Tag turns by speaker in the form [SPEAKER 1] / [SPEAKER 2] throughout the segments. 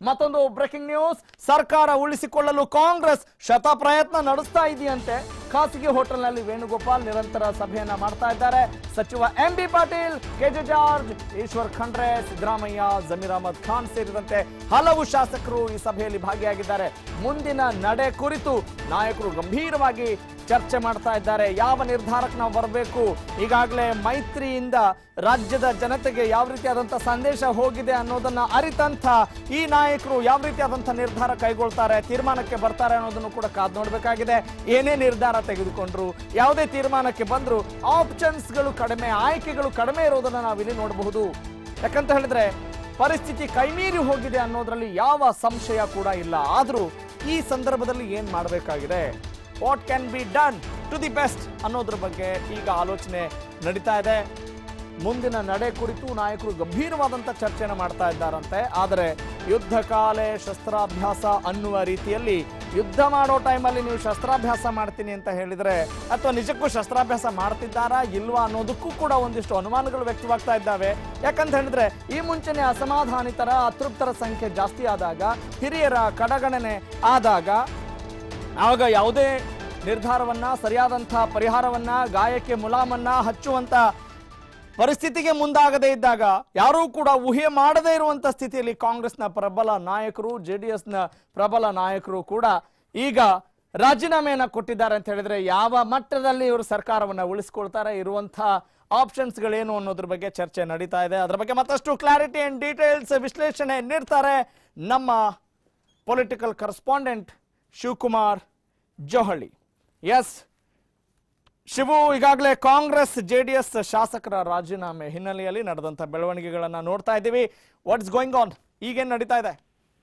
[SPEAKER 1] ಮತ್ತೊಂದು breaking news ಸರ್ಕಾರ ಉಳಿಸಿಕೊಳ್ಳಲು ಕಾಂಗ್ರೆಸ್ ಶತ ಪ್ರಯತ್ನ ನಡೆಸ್ತಾ ಇದೆಯಂತೆ ಖಾಸಗಿ ಹೋಟೆಲ್ನಲ್ಲಿ ವೇಣುಗೋಪಾಲ್ ನಿರಂತರ ಸಭೆಯನ್ನ ಮಾಡ್ತಾ ಇದ್ದಾರೆ ಸಚಿವ M B Patil K J George Eshwar Khandre Siddaramaiah Zameer Ahmed Khan ಸೇರಿದಂತೆ ಹಲವು ಶಾಸಕರು ಈ ಸಭೆಯಲ್ಲಿ ಭಾಗಿಯಾಗಿದ್ದಾರೆ ಮುಂದಿನ ನಡೆ ಕುರಿತು ನಾಯಕರು ಗಂಭೀರವಾಗಿ ಚರ್ಚೆ ಮಾಡ್ತಾ ಇದ್ದಾರೆ ಯಾವ ನಿರ್ಧಾರಕ್ಕೆ ನಾವು ಬರಬೇಕು ಈಗಾಗಲೇ ಮೈತ್ರಿಯಿಂದ ರಾಜ್ಯದ ಜನತೆಗೆ ಯಾವ ರೀತಿಯಾದಂಥ ಸಂದೇಶ ಹೋಗಿದೆ ಅನ್ನೋದನ್ನ ಅರಿತಂಥ ಈ ನಾಯಕರು ಯಾವ ರೀತಿಯಾದಂಥ ನಿರ್ಧಾರ ಕೈಗೊಳ್ತಾರೆ ತೀರ್ಮಾನಕ್ಕೆ ಬರ್ತಾರೆ ಅನ್ನೋದನ್ನು ಕೂಡ ಕಾದ್ ನೋಡಬೇಕಾಗಿದೆ ಏನೇ ನಿರ್ಧಾರ ತೆಗೆದುಕೊಂಡ್ರು ಯಾವುದೇ ತೀರ್ಮಾನಕ್ಕೆ ಬಂದ್ರು ಆಪ್ಷನ್ಸ್ಗಳು ಕಡಿಮೆ ಆಯ್ಕೆಗಳು ಕಡಿಮೆ ಇರೋದನ್ನ ನಾವಿಲ್ಲಿ ನೋಡಬಹುದು ಯಾಕಂತ ಹೇಳಿದ್ರೆ ಪರಿಸ್ಥಿತಿ ಕೈಮೀರಿ ಹೋಗಿದೆ ಅನ್ನೋದ್ರಲ್ಲಿ ಯಾವ ಸಂಶಯ ಕೂಡ ಇಲ್ಲ ಆದರೂ ಈ ಸಂದರ್ಭದಲ್ಲಿ ಏನ್ ಮಾಡಬೇಕಾಗಿದೆ what can be done to the best ಅನ್ನೋದ್ರ ಬಗ್ಗೆ ಈಗ ಆಲೋಚನೆ ನಡೀತಾ ಇದೆ ಮುಂದಿನ ನಡೆ ಕುರಿತು ನಾಯಕರು ಗಂಭೀರವಾದಂಥ ಚರ್ಚೆನ ಮಾಡ್ತಾ ಇದ್ದಾರಂತೆ ಆದರೆ ಯುದ್ಧ ಕಾಲೆ ಶಸ್ತ್ರಾಭ್ಯಾಸ ಅನ್ನುವ ರೀತಿಯಲ್ಲಿ ಯುದ್ಧ ಮಾಡೋ ಟೈಮಲ್ಲಿ ನೀವು ಶಸ್ತ್ರಾಭ್ಯಾಸ ಮಾಡ್ತೀನಿ ಅಂತ ಹೇಳಿದ್ರೆ ಅಥವಾ ನಿಜಕ್ಕೂ ಶಸ್ತ್ರಾಭ್ಯಾಸ ಮಾಡ್ತಿದ್ದಾರಾ ಇಲ್ವಾ ಅನ್ನೋದಕ್ಕೂ ಕೂಡ ಒಂದಿಷ್ಟು ಅನುಮಾನಗಳು ವ್ಯಕ್ತವಾಗ್ತಾ ಇದ್ದಾವೆ ಯಾಕಂತ ಹೇಳಿದ್ರೆ ಈ ಮುಂಚೆನೆ ಅಸಮಾಧಾನಿತರ ಅತೃಪ್ತರ ಸಂಖ್ಯೆ ಜಾಸ್ತಿ ಆದಾಗ ಹಿರಿಯರ ಕಡಗಣನೆ ಆದಾಗ ಆವಾಗ ಯಾವುದೇ ನಿರ್ಧಾರವನ್ನ ಸರಿಯಾದಂಥ ಪರಿಹಾರವನ್ನ ಗಾಯಕ್ಕೆ ಮುಲಾಮನ್ನ ಹಚ್ಚುವಂತ ಪರಿಸ್ಥಿತಿಗೆ ಮುಂದಾಗದೇ ಇದ್ದಾಗ ಯಾರೂ ಕೂಡ ಊಹೆ ಮಾಡದೇ ಇರುವಂತ ಸ್ಥಿತಿಯಲ್ಲಿ ಕಾಂಗ್ರೆಸ್ನ ಪ್ರಬಲ ನಾಯಕರು ಜೆ ಡಿ ಎಸ್ನ ಪ್ರಬಲ ನಾಯಕರು ಕೂಡ ಈಗ ರಾಜೀನಾಮೆಯನ್ನ ಕೊಟ್ಟಿದ್ದಾರೆ ಅಂತ ಹೇಳಿದ್ರೆ ಯಾವ ಮಟ್ಟದಲ್ಲಿ ಇವರು ಸರ್ಕಾರವನ್ನ ಉಳಿಸ್ಕೊಳ್ತಾರೆ ಇರುವಂತ ಆಪ್ಷನ್ಸ್ಗಳೇನು ಅನ್ನೋದ್ರ ಬಗ್ಗೆ ಚರ್ಚೆ ನಡೀತಾ ಇದೆ ಅದರ ಬಗ್ಗೆ ಮತ್ತಷ್ಟು ಕ್ಲಾರಿಟಿ ಅಂಡ್ ಡೀಟೇಲ್ಸ್ ವಿಶ್ಲೇಷಣೆ ನೀಡ್ತಾರೆ ನಮ್ಮ political correspondent Shivakumar Johalli S Shivu ಈಗಾಗಲೇ ಕಾಂಗ್ರೆಸ್ ಜೆಡಿಎಸ್ ಶಾಸಕರ ರಾಜೀನಾಮೆ ಹಿನ್ನೆಲೆಯಲ್ಲಿ ನಡೆದಂತ ಬೆಳವಣಿಗೆಗಳನ್ನ ನೋಡ್ತಾ ಇದ್ದೀವಿ ವಾಟ್ಸ್ ಗೋಯಿಂಗ್ ಆನ್ ಈಗೇನ್ ನಡೀತಾ ಇದೆ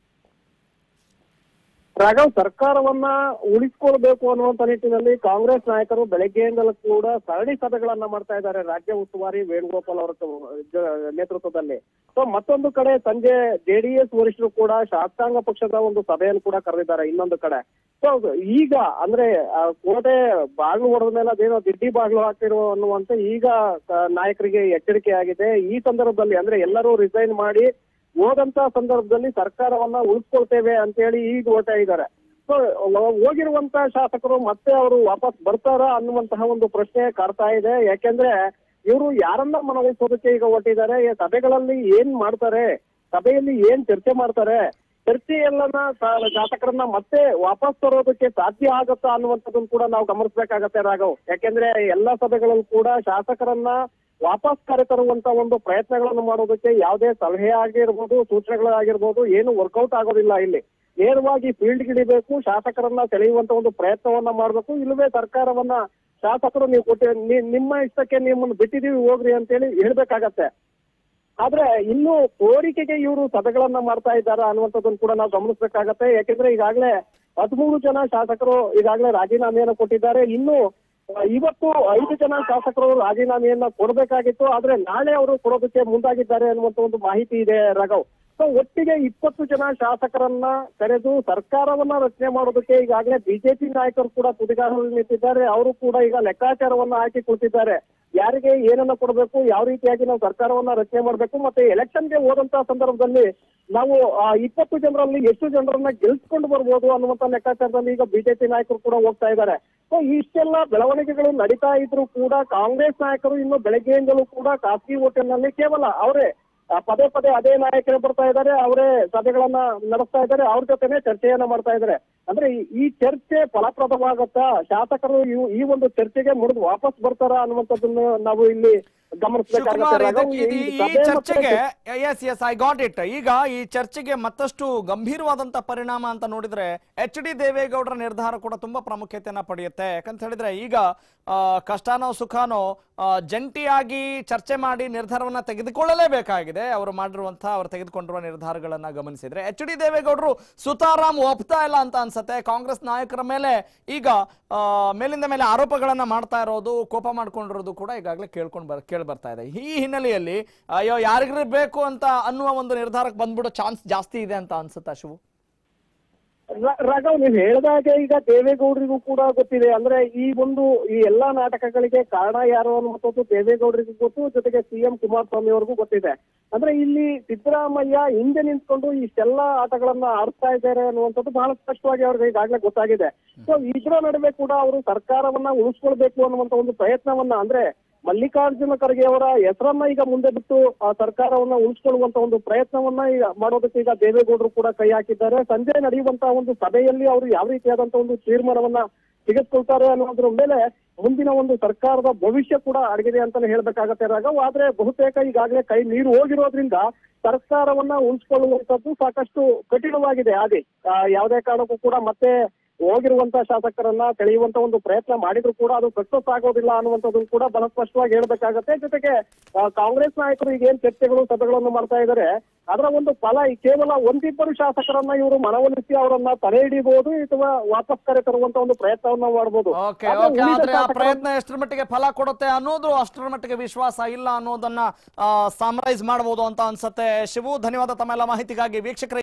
[SPEAKER 2] ರಾಘವ್ ಸರ್ಕಾರವನ್ನ ಉಳಿಸ್ಕೊಳ್ಬೇಕು ಅನ್ನುವಂತ ನಿಟ್ಟಿನಲ್ಲಿ ಕಾಂಗ್ರೆಸ್ ನಾಯಕರು ಬೆಳಗ್ಗೆಯಿಂದಲೂ ಕೂಡ ಸರಣಿ ಸಭೆಗಳನ್ನ ಮಾಡ್ತಾ ಇದ್ದಾರೆ ರಾಜ್ಯ ಉಸ್ತುವಾರಿ ವೇಣುಗೋಪಾಲ್ ಅವರ ಜ- ನೇತೃತ್ವದಲ್ಲಿ ಸೊ ಮತ್ತೊಂದು ಕಡೆ ಸಂಜೆ ಜೆಡಿಎಸ್ ವರಿಷ್ಠರು ಕೂಡ ಶಾಸಕಾಂಗ ಪಕ್ಷದ ಒಂದು ಸಭೆಯನ್ನು ಕೂಡ ಕರೆದಿದ್ದಾರೆ ಇನ್ನೊಂದು ಕಡೆ ಸೊ ಈಗ ಅಂದ್ರೆ ಆ, ಕೋಟೆ ಬಾಗಿಲು ಹೊಡೆದ ಮೇಲೆ ಅದೇನೋ ದಿಡ್ಡಿ ಬಾಗಿಲು ಹಾಕಿರೋ ಅನ್ನುವಂತೆ ಈಗ ಆ, ನಾಯಕರಿಗೆ ಎಚ್ಚರಿಕೆ ಆಗಿದೆ ಈ ಸಂದರ್ಭದಲ್ಲಿ ಅಂದ್ರೆ ಎಲ್ಲರೂ ರಿಸೈನ್ ಮಾಡಿ ಹೋದಂತ ಸಂದರ್ಭದಲ್ಲಿ ಸರ್ಕಾರವನ್ನ ಉಳಿಸ್ಕೊಳ್ತೇವೆ ಅಂತ ಹೇಳಿ ಈಗ ಓಟ ಇದ್ದಾರೆ ಸೊ ಹೋಗಿರುವಂತ ಶಾಸಕರು ಮತ್ತೆ ಅವರು ವಾಪಸ್ ಬರ್ತಾರಾ ಅನ್ನುವಂತಹ ಒಂದು ಪ್ರಶ್ನೆ ಕಾಡ್ತಾ ಇದೆ ಯಾಕೆಂದ್ರೆ ಇವರು ಯಾರನ್ನ ಮನವೊಲಿಸೋದಕ್ಕೆ ಈಗ ಹೊಟ್ಟಿದ್ದಾರೆ ಈ ಸಭೆಗಳಲ್ಲಿ ಏನ್ ಮಾಡ್ತಾರೆ ಸಭೆಯಲ್ಲಿ ಏನ್ ಚರ್ಚೆ ಮಾಡ್ತಾರೆ ಚರ್ಚೆಯಲ್ಲನ ಸ- ಶಾಸಕರನ್ನ ಮತ್ತೆ ವಾಪಸ್ ತರೋದಕ್ಕೆ ಸಾಧ್ಯ ಆಗತ್ತಾ ಅನ್ನುವಂಥದ್ದನ್ನು ಕೂಡ ನಾವು ಗಮನಿಸಬೇಕಾಗತ್ತೆ ರಾಘವ್ ಯಾಕೆಂದ್ರೆ ಎಲ್ಲಾ ಸಭೆಗಳಲ್ಲೂ ಕೂಡ ಶಾಸಕರನ್ನ ವಾಪಸ್ ಕರೆತರುವಂತ ಒಂದು ಪ್ರಯತ್ನಗಳನ್ನು ಮಾಡೋದಕ್ಕೆ ಯಾವುದೇ ಸಲಹೆ ಆಗಿರ್ಬೋದು ಸೂಚನೆಗಳಾಗಿರ್ಬೋದು ಏನು ವರ್ಕೌಟ್ ಆಗೋದಿಲ್ಲ ಇಲ್ಲಿ ನೇರವಾಗಿ ಫೀಲ್ಡ್ ಗಿಳಿಬೇಕು ಶಾಸಕರನ್ನ ಸೆಳೆಯುವಂತ ಒಂದು ಪ್ರಯತ್ನವನ್ನ ಮಾಡ್ಬೇಕು ಇಲ್ಲವೇ ಸರ್ಕಾರವನ್ನ ಶಾಸಕರು ನೀವು ಕೊಟ್ಟಿ ನಿ- ನಿಮ್ಮ ಇಷ್ಟಕ್ಕೆ ನಿಮ್ಮನ್ನು ಬಿಟ್ಟಿದೀವಿ ಹೋಗ್ರಿ ಅಂತೇಳಿ ಹೇಳ್ಬೇಕಾಗತ್ತೆ ಆದ್ರೆ ಇನ್ನು ಕೋರಿಕೆಗೆ ಇವರು ಸಭೆಗಳನ್ನ ಮಾಡ್ತಾ ಇದ್ದಾರಾ ಅನ್ನುವಂಥದ್ದನ್ನು ಕೂಡ ನಾವು ಗಮನಿಸಬೇಕಾಗತ್ತೆ ಯಾಕೆಂದ್ರೆ ಈಗಾಗಲೇ ಹದಿಮೂರು ಜನ ಶಾಸಕರು ಈಗಾಗಲೇ ರಾಜೀನಾಮೆಯನ್ನು ಕೊಟ್ಟಿದ್ದಾರೆ ಇನ್ನು ಆ, ಇವತ್ತು ಐದು ಜನ ಶಾಸಕರು ರಾಜೀನಾಮೆಯನ್ನ ಕೊಡಬೇಕಾಗಿತ್ತು ಆದ್ರೆ ನಾಳೆ ಅವರು ಕೊಡೋದಕ್ಕೆ ಮುಂದಾಗಿದ್ದಾರೆ ಅನ್ನುವಂತ ಒಂದು ಮಾಹಿತಿ ಇದೆ ರಾಘವ್ ಸೊ ಒಟ್ಟಿಗೆ ಇಪ್ಪತ್ತು ಜನ ಶಾಸಕರನ್ನ ಕರೆದು ಸರ್ಕಾರವನ್ನ ರಚನೆ ಮಾಡೋದಕ್ಕೆ ಈಗಾಗಲೇ ಬಿಜೆಪಿ ನಾಯಕರು ಕೂಡ ತುದಿಗಾರರಲ್ಲಿ ನಿಂತಿದ್ದಾರೆ ಅವರು ಕೂಡ ಈಗ ಲೆಕ್ಕಾಚಾರವನ್ನ ಹಾಕಿ ಕುಳಿತಿದ್ದಾರೆ ಯಾರಿಗೆ ಏನನ್ನ ಕೊಡಬೇಕು ಯಾವ ರೀತಿಯಾಗಿ ನಾವು ಸರ್ಕಾರವನ್ನ ರಚನೆ ಮಾಡಬೇಕು ಮತ್ತೆ ಎಲೆಕ್ಷನ್ಗೆ ಹೋದಂತ ಸಂದರ್ಭದಲ್ಲಿ ನಾವು ಆ ಇಪ್ಪತ್ತು ಜನರಲ್ಲಿ ಎಷ್ಟು ಜನರನ್ನ ಗೆಲ್ಸ್ಕೊಂಡು ಬರ್ಬೋದು ಅನ್ನುವಂತ ಲೆಕ್ಕಾಚಾರದಲ್ಲಿ ಈಗ ಬಿಜೆಪಿ ನಾಯಕರು ಕೂಡ ಹೋಗ್ತಾ ಇದ್ದಾರೆ ಸೊ ಇಷ್ಟೆಲ್ಲ ಬೆಳವಣಿಗೆಗಳು ನಡೀತಾ ಇದ್ರು ಕೂಡ ಕಾಂಗ್ರೆಸ್ ನಾಯಕರು ಇನ್ನು ಬೆಳಗ್ಗೆಯಿಂದಲೂ ಕೂಡ ಖಾಸಗಿ ಹೋಟೆಲ್ನಲ್ಲಿ ಕೇವಲ ಅವರೇ ಆ, ಪದೇ ಪದೇ ಅದೇ ನಾಯಕರೇ ಬರ್ತಾ ಇದ್ದಾರೆ ಅವರೇ ಸಭೆಗಳನ್ನ ನಡೆಸ್ತಾ ಇದ್ದಾರೆ ಅವ್ರ ಜೊತೆನೆ ಚರ್ಚೆಯನ್ನ ಮಾಡ್ತಾ ಇದ್ದಾರೆ ಅಂದ್ರೆ ಈ- ಈ ಚರ್ಚೆ ಫಲಪ್ರದವಾಗತ್ತಾ ಶಾಸಕರು ಇವು- ಈ ಒಂದು ಚರ್ಚೆಗೆ ಮುರಿದು ವಾಪಸ್ ಬರ್ತಾರಾ ಅನ್ನುವಂಥದ್ದನ್ನು ನಾವು ಇಲ್ಲಿ ಗಮನಿಸಬೇಕಾಗುತ್ತೆ
[SPEAKER 1] ಶಿವಕುಮಾರ್
[SPEAKER 2] ರಾಘವ್.
[SPEAKER 1] ಇದಕ್ಕೆ-
[SPEAKER 2] ಈ
[SPEAKER 1] ಇದು- ಈ
[SPEAKER 2] ಸಭೆ ಮತ್ತೆ
[SPEAKER 1] ಚರ್ಚೆಗೆ S S I got it ಈಗ ಈ ಚರ್ಚೆಗೆ ಮತ್ತಷ್ಟು ಗಂಭೀರವಾದಂತ ಪರಿಣಾಮ ಅಂತ ನೋಡಿದ್ರೆ ಎಚ್ ಡಿ ದೇವೇಗೌಡರ ನಿರ್ಧಾರ ಕೂಡ ತುಂಬಾ ಪ್ರಾಮುಖ್ಯತೆಯನ್ನ ಪಡೆಯುತ್ತೆ ಯಾಕಂತ ಹೇಳಿದ್ರೆ ಈಗ ಆ, ಕಷ್ಟನೋ ಸುಖನೋ ಆ, ಜಂಟಿಯಾಗಿ ಚರ್ಚೆ ಮಾಡಿ ನಿರ್ಧಾರವನ್ನ ತೆಗೆದುಕೊಳ್ಳಲೇಬೇಕಾಗಿದೆ ಅವರು ಮಾಡಿರುವಂತಹ ಅವರು ತೆಗೆದುಕೊಂಡಿರುವ ನಿರ್ಧಾರಗಳನ್ನ ಗಮನಿಸಿದ್ರೆ ಎಚ್ ಡಿ ದೇವೇಗೌಡರು ಸುತಾರಾಮ್ ಒಪ್ತಾ ಇಲ್ಲ ಅಂತ ಅನ್ಸತ್ತೆ ಕಾಂಗ್ರೆಸ್ ನಾಯಕರ ಮೇಲೆ ಈಗ ಆ, ಮೇಲಿಂದ ಮೇಲೆ ಆರೋಪಗಳನ್ನ ಮಾಡ್ತಾ ಇರೋದು ಕೋಪ ಮಾಡ್ಕೊಂಡಿರೋದು ಕೂಡ ಈಗಾಗಲೇ ಕೇಳ್ಕೊಂಡು ಬರ್ ಕೇಳಿ ಬರ್ತಾ ಇದೆ ಈ ಹಿನ್ನೆಲೆಯಲ್ಲಿ ಅಯ್ಯೋ ಯಾರಿಗ್ರಿ ಬೇಕು ಅಂತ ಅನ್ನುವ ಒಂದು ನಿರ್ಧಾರಕ್ಕೆ ಬಂದ್ಬಿಡೋ ಚಾನ್ಸ್ ಜಾಸ್ತಿ ಇದೆ ಅಂತ ಅನ್ಸುತ್ತಾ ಶಿವು
[SPEAKER 2] ರ- ರಾಘವ್ ನೀವು ಹೇಳಿದಾಗೆ ಈಗ ದೇವೇಗೌಡರಿಗೂ ಕೂಡ ಗೊತ್ತಿದೆ ಅಂದ್ರೆ ಈ ಒಂದು ಈ ಎಲ್ಲಾ ನಾಟಕಗಳಿಗೆ ಕಾರಣ ಯಾರು ಅನ್ನುವಂಥದ್ದು ದೇವೇಗೌಡರಿಗೂ ಗೊತ್ತು ಜೊತೆಗೆ ಸಿಎಂ ಕುಮಾರಸ್ವಾಮಿ ಅವ್ರಿಗೂ ಗೊತ್ತಿದೆ ಅಂದ್ರೆ ಇಲ್ಲಿ ಸಿದ್ದರಾಮಯ್ಯ ಹಿಂದೆ ನಿಂತ್ಕೊಂಡು ಇಷ್ಟೆಲ್ಲಾ ಆಟಗಳನ್ನ ಆಡ್ತಾ ಇದ್ದಾರೆ ಅನ್ನುವಂಥದ್ದು ಬಹಳ ಸ್ಪಷ್ಟವಾಗಿ ಅವ್ರಿಗೆ ಈಗಾಗಲೇ ಗೊತ್ತಾಗಿದೆ ಸೊ ಇದರ ನಡುವೆ ಕೂಡ ಅವರು ಸರ್ಕಾರವನ್ನ ಉಳಿಸ್ಕೊಳ್ಬೇಕು ಅನ್ನುವಂತ ಒಂದು ಪ್ರಯತ್ನವನ್ನ ಅಂದ್ರೆ ಮಲ್ಲಿಕಾರ್ಜುನ ಖರ್ಗೆ ಅವರ ಹೆಸರನ್ನ ಈಗ ಮುಂದೆ ಬಿಟ್ಟು ಆ ಸರ್ಕಾರವನ್ನ ಉಳಿಸ್ಕೊಳ್ಳುವಂತ ಒಂದು ಪ್ರಯತ್ನವನ್ನ ಈಗ ಮಾಡೋದಕ್ಕೆ ಈಗ ದೇವೇಗೌಡರು ಕೂಡ ಕೈ ಹಾಕಿದ್ದಾರೆ ಸಂಜೆ ನಡೆಯುವಂತಹ ಒಂದು ಸಭೆಯಲ್ಲಿ ಅವರು ಯಾವ ರೀತಿಯಾದಂತ ಒಂದು ತೀರ್ಮಾನವನ್ನ ತೆಗೆದುಕೊಳ್ತಾರೆ ಅನ್ನೋದ್ರ ಮೇಲೆ ಮುಂದಿನ ಒಂದು ಸರ್ಕಾರದ ಭವಿಷ್ಯ ಕೂಡ ಅಡಗಿದೆ ಅಂತಾನೆ ಹೇಳ್ಬೇಕಾಗತ್ತೆ ರಾಘವ್ ಆದ್ರೆ ಬಹುತೇಕ ಈಗಾಗಲೇ ಕೈ ನೀರು ಹೋಗಿರೋದ್ರಿಂದ ಸರ್ಕಾರವನ್ನ ಉಳಿಸ್ಕೊಳ್ಳುವಂತದ್ದು ಸಾಕಷ್ಟು ಕಠಿಣವಾಗಿದೆ ಹಾದಿ ಆ, ಯಾವುದೇ ಕಾರಣಕ್ಕೂ ಕೂಡ ಮತ್ತೆ ಹೋಗಿರುವಂತ ಶಾಸಕರನ್ನ ಸೆಳೆಯುವಂತ ಒಂದು ಪ್ರಯತ್ನ ಮಾಡಿದ್ರು ಕೂಡ ಅದು ಸಕ್ಸಸ್ ಆಗೋದಿಲ್ಲ ಅನ್ನುವಂಥದ್ದನ್ನು ಕೂಡ ಬಹಳ ಸ್ಪಷ್ಟವಾಗಿ ಹೇಳ್ಬೇಕಾಗತ್ತೆ ಜೊತೆಗೆ ಆ, ಕಾಂಗ್ರೆಸ್ ನಾಯಕರು ಈಗ ಏನ್ ಚರ್ಚೆಗಳು ಸಭೆಗಳನ್ನು ಮಾಡ್ತಾ ಇದ್ದಾರೆ ಅದರ ಒಂದು ಫಲ ಈ ಕೇವಲ ಒಂದಿಬ್ಬರು ಶಾಸಕರನ್ನ ಇವರು ಮನವೊಲಿಸಿ ಅವರನ್ನ ತಡೆ ಹಿಡಿಬಹುದು ಅಥವಾ ವಾಪಸ್ ಕರೆ ತರುವಂತ ಒಂದು ಪ್ರಯತ್ನವನ್ನ ಮಾಡಬಹುದು
[SPEAKER 1] ಓಕೆ
[SPEAKER 2] ಆದ್ರೆ
[SPEAKER 1] ಓಕೆ
[SPEAKER 2] ಉಳಿದ
[SPEAKER 1] ಆದ್ರೆ ಆ
[SPEAKER 2] ಶಾಸಕರು-
[SPEAKER 1] ಪ್ರಯತ್ನ ಎಷ್ಟರ ಮಟ್ಟಿಗೆ ಫಲ ಕೊಡುತ್ತೆ ಅನ್ನೋದು ಅಷ್ಟರ ಮಟ್ಟಿಗೆ ವಿಶ್ವಾಸ ಇಲ್ಲ ಅನ್ನೋದನ್ನ ಸಮರೈಸ್ ಮಾಡಬಹುದು ಅಂತ ಅನ್ಸುತ್ತೆ ಶಿವು ಧನ್ಯವಾದ ತಮ್ಮೆಲ್ಲ ಮಾಹಿತಿಗಾಗಿ ವೀಕ್ಷಕರ